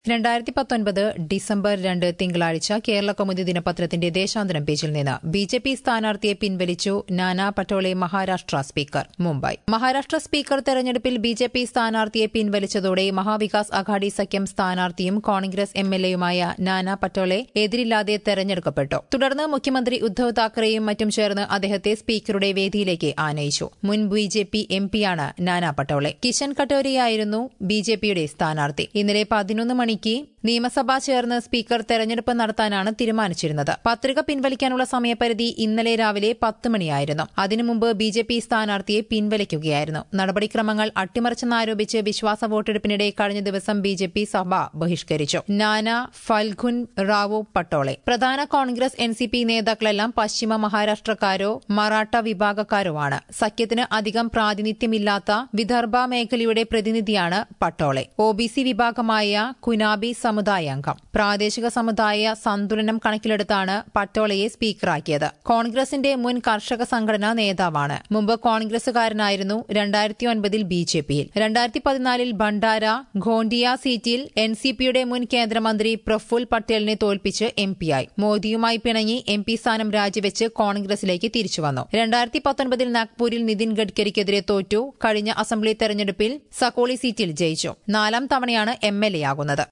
രണ്ടായിരത്തി പത്തൊൻപത് ഡിസംബർ രണ്ട് തിങ്കളാഴ്ച കേരള കൗമുദി ദിനപത്രത്തിന്റെ ദേശാന്തരം പേജിൽ നിന്ന് ബി ജെ പി സ്ഥാനാർത്ഥിയെ പിൻവലിച്ചു നാനാ പട്ടോളെ മഹാരാഷ്ട്ര സ്പീക്കർ മുംബൈ മഹാരാഷ്ട്ര സ്പീക്കർ തെരഞ്ഞെടുപ്പിൽ ബി ജെ പി സ്ഥാനാർത്ഥിയെ പിൻവലിച്ചതോടെ മഹാവികാസ് അഘാഡി സഖ്യം സ്ഥാനാർത്ഥിയും കോൺഗ്രസ് എം എൽ എയുമായ നാനാ പട്ടോളെ എതിരില്ലാതെ തെരഞ്ഞെടുക്കപ്പെട്ടു തുടർന്ന് മുഖ്യമന്ത്രി ഉദ്ധവ് താക്കറെയും മറ്റും ചേർന്ന് അദ്ദേഹത്തെ സ്പീക്കറുടെ വേദിയിലേക്ക് ആനയിച്ചു മുൻ ബി ജെ പി എം പിയാണ് നാനാ പട്ടോളെ കിഷൻ കട്ടോരിയായിരുന്നു ബി ജെ പിയുടെ സ്ഥാനാർത്ഥി ഇന്നലെ പതിനൊന്ന് മണിക്ക് നിയമസഭ ചേർന്ന് സ്പീക്കർ തെരഞ്ഞെടുപ്പ് നടത്താനാണ് തീരുമാനിച്ചിരുന്നത് പത്രിക പിൻവലിക്കാനുള്ള സമയപരിധി ഇന്നലെ രാവിലെ പത്ത് മണിയായിരുന്നു അതിനു മുമ്പ് ബി ജെ പി സ്ഥാനാർത്ഥിയെ പിൻവലിക്കുകയായിരുന്നു നടപടിക്രമങ്ങൾ അട്ടിമറിച്ചെന്നാരോപിച്ച് വിശ്വാസ വോട്ടെടുപ്പിനിടെ കഴിഞ്ഞ ദിവസം ബി ജെ പി സഭ ബഹിഷ്കരിച്ചു നാന ഫൽഗുൻ റാവു പട്ടോളെ പ്രധാന കോൺഗ്രസ് എൻ സി പി നേതാക്കളെല്ലാം പശ്ചിമ മഹാരാഷ്ട്രക്കാരോ മറാഠ വിഭാഗക്കാരോ ആണ് സഖ്യത്തിന് അധികം പ്രാതിനിധ്യമില്ലാത്ത വിദർഭ മേഖലയുടെ പ്രതിനിധിയാണ് പട്ടോളെ ഒ ബി സി വിഭാഗമായ കുനാബി സമുദായ അംഗം പ്രാദേശിക സമുദായ സന്തുലനം കണക്കിലെടുത്താണ് പട്ടോളയെ സ്പീക്കറാക്കിയത് കോൺഗ്രസിന്റെ മുൻ കർഷക സംഘടനാ നേതാവാണ് മുമ്പ് കോൺഗ്രസുകാരനായിരുന്നു രണ്ടായിരത്തി ഒൻപതിൽ ബി ജെ പിയിൽ രണ്ടായിരത്തി പതിനാലിൽ ഭണ്ഡാര ഖോണ്ടിയ സീറ്റിൽ എൻ സി പിയുടെ മുൻ കേന്ദ്രമന്ത്രി പ്രഫുൽ പട്ടേലിനെ തോൽപ്പിച്ച് എം പിയായി മോദിയുമായി പിണങ്ങി എം പി സ്ഥാനം രാജിവെച്ച് കോൺഗ്രസിലേക്ക് തിരിച്ചുവന്നു രണ്ടായിരത്തി പത്തൊൻപതിൽ നാഗ്പൂരിൽ നിതിൻ ഗഡ്കരിക്കെതിരെ തോറ്റു കഴിഞ്ഞ അസംബ്ലി തെരഞ്ഞെടുപ്പിൽ സക്കോളി സീറ്റിൽ ജയിച്ചു നാലാം തവണയാണ് എം എൽ എ ആകുന്നത്